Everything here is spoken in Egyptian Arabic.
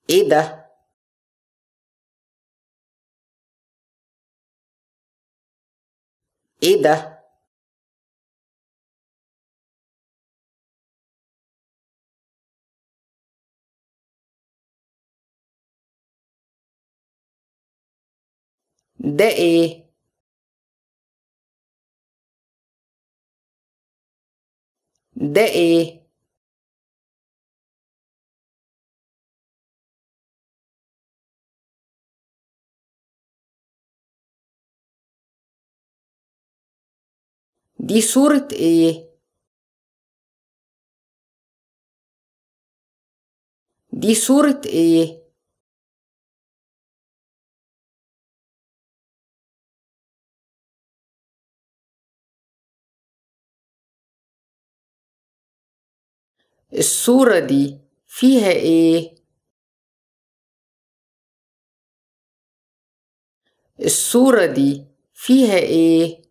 ايه ده ايه ده ده ايه ده ايه دي صورة ايه دي صورة ايه الصورة دي فيها ايه الصورة دي فيها ايه